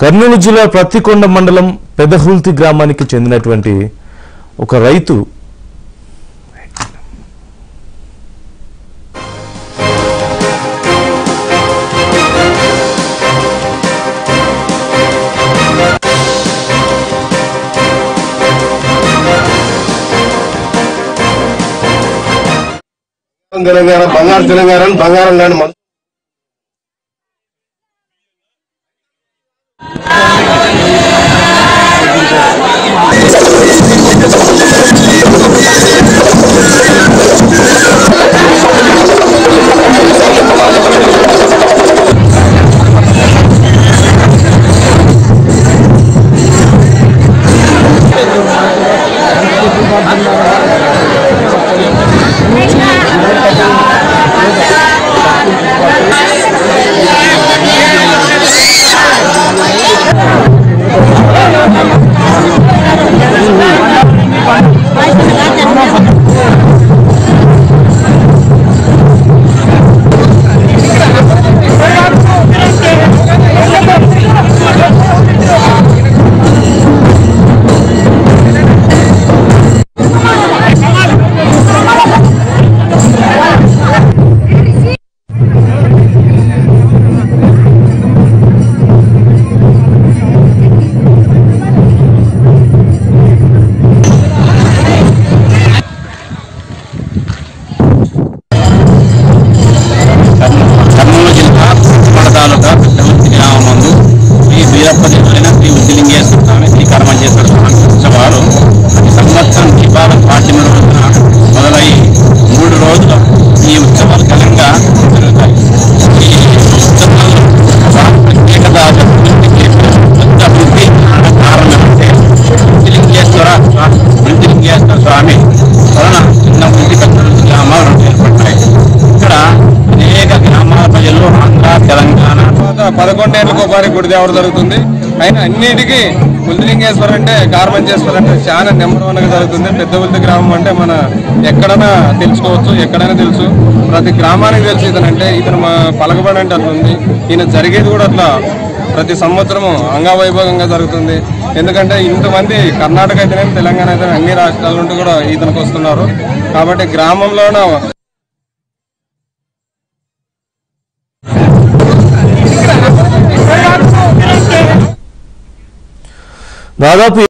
కర్నూలు జిల్లా ప్రత్తికొండ మండలం పెదహుల్తి గ్రామానికి చెందినటువంటి ఒక రైతు తెలంగాణ బంగారు తెలంగాణ అని బంగారం లాంటి మందు కర్నూలు జిల్లా ఉమ్మడి తాలూకా పెద్దమంతి గ్రామం నందు శ్రీ వీరప్ప దేవుడైన శ్రీ ఉద్దిలింగేశ్వర స్వామి శ్రీ కర్మంజేశ్వర స్వామి ఉత్సవాలు ప్రతి సంవత్సరం దీపావళి పాడ్యమి రోజున మొదలై మూడు రోజులు ఈ ఉత్సవాలు ఘనంగా జరుగుతాయి ఈ ఉత్సవాలు స్వామి ప్రత్యేకత చెప్పుకుంటే పెద్ద వృద్ధి కారణం ఏమంటే ఉద్దిలింగేశ్వర స్వామి ఉద్దిలింగేశ్వర స్వామి వలన చిన్న వృద్ధి పెద్ద గ్రామాలు ఏర్పడ్డాయి ఇక్కడ అనేక గ్రామాల ప్రజలు ఆంధ్ర తెలంగాణ తర్వాత పదకొండేళ్ళకు ఒకసారి గుడి దేవర జరుగుతుంది అయినా అన్నిటికీ ఉల్లిలింగేశ్వర అంటే కార్మంచేశ్వర అంటే చాలా నెంబర్ వన్ గా జరుగుతుంది పెద్ద ఉల్లి గ్రామం అంటే మన ఎక్కడైనా తెలుసుకోవచ్చు ఎక్కడైనా తెలుసు ప్రతి గ్రామానికి తెలుసు ఇతనంటే ఇతను మా పలకబడి అంటే అట్లా ఉంది ఈయన జరిగేది కూడా అట్లా ప్రతి సంవత్సరము అంగవైభవంగా జరుగుతుంది ఎందుకంటే ఇంతమంది కర్ణాటక అయితేనే తెలంగాణ అయితే అన్ని రాష్ట్రాల నుండి కూడా ఇతనికి వస్తున్నారు కాబట్టి గ్రామంలోన దాదాపు